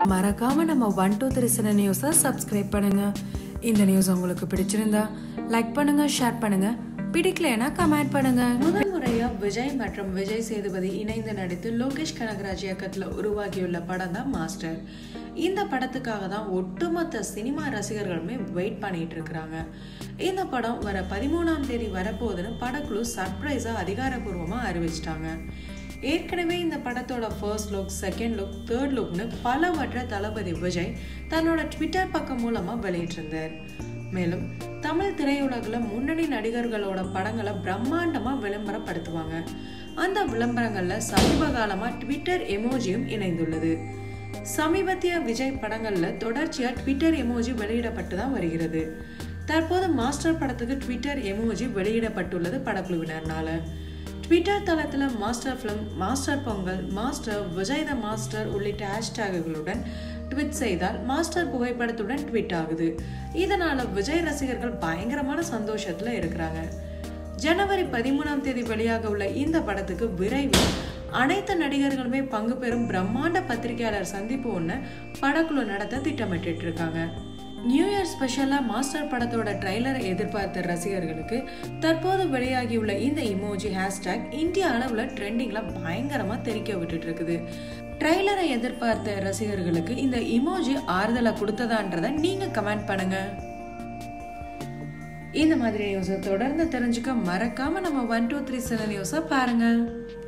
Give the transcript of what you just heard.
மறக்காம நம்ம one two three சில நியூஸை சப்ஸ்கிரைப் பண்ணுங்க இந்த நியூஸ் உங்களுக்கு பிடிச்சிருந்தா லைக் பண்ணுங்க ஷேர் பண்ணுங்க பிடிக்கலைன்னா கமெண்ட் பண்ணுங்க முதல் முறையா விஜய் மற்றும் விஜய் சேதுபதி இணைந்து நடித்து லோகேஷ் கனகராஜ் இயக்கத்துல உருவாகியுள்ள படம் தான் மாஸ்டர் இந்த படத்துக்காக தான் ஒட்டுமொத்த சினிமா ரசிகர்களுமே வெயிட் பண்ணிட்டு இருக்கிறாங்க இந்த படம் வர பதிமூணாம் தேதி வரப்போகுதுன்னு படக்குழு சர்ப்ரைஸா அதிகாரப்பூர்வமா அறிவிச்சிட்டாங்க ஏற்கனவே இந்த படத்தோட ஃபர்ஸ்ட் லுக் செகண்ட் லுக் தேர்ட் லுக்னு பலவற்றை தளபதி விஜய் தன்னோட ட்விட்டர் பக்கம் மூலமா வெளியிட்டிருந்தார் மேலும் தமிழ் திரையுலகில் முன்னணி நடிகர்களோட படங்களை பிரம்மாண்டமா விளம்பரப்படுத்துவாங்க அந்த விளம்பரங்கள்ல சமீப காலமா ட்விட்டர் எமோஜியும் இணைந்துள்ளது சமீபத்திய விஜய் படங்கள்ல தொடர்ச்சியா ட்விட்டர் எமோஜி வெளியிடப்பட்டு தான் வருகிறது தற்போது மாஸ்டர் படத்துக்கு ட்விட்டர் எமோஜி வெளியிடப்பட்டுள்ளது படக்குழுவினர்னால ட்விட்டர் தளத்தில் master film master Pongal master Vijay the master உள்ளிட்ட ஹேஷ்டேகுகளுடன் ட்விட் செய்தால் மாஸ்டர் புகைப்படத்துடன் ட்வீட் ஆகுது இதனால விஜய் ரசிகர்கள் பயங்கரமான சந்தோஷத்துல இருக்கிறாங்க ஜனவரி பதிமூணாம் தேதி வெளியாக உள்ள இந்த படத்துக்கு விரைவில் அனைத்து நடிகர்களுமே பங்கு பெறும் பிரம்மாண்ட பத்திரிகையாளர் சந்திப்பு ஒன்று படக்குழு நடத்த திட்டமிட்டு இருக்காங்க நியூ இயர் ஸ்பெஷலாக மாஸ்டர் படத்தோட ட்ரைலரை எதிர்பார்த்த ரசிகர்களுக்கு தற்போது வெளியாகியுள்ள இந்த இமோஜி ஹேஷ்டேக் இந்திய அளவில் ட்ரெண்டிங்கில் பயங்கரமாக தெரிக்க விட்டுட்டு இருக்குது ட்ரைலரை எதிர்பார்த்த ரசிகர்களுக்கு இந்த இமோஜி ஆறுதலை கொடுத்ததான்றதை நீங்கள் கமெண்ட் பண்ணுங்க இந்த மாதிரி நியூஸை தொடர்ந்து தெரிஞ்சுக்க மறக்காம நம்ம ஒன் டூ த்ரீ சில நியூஸை பாருங்க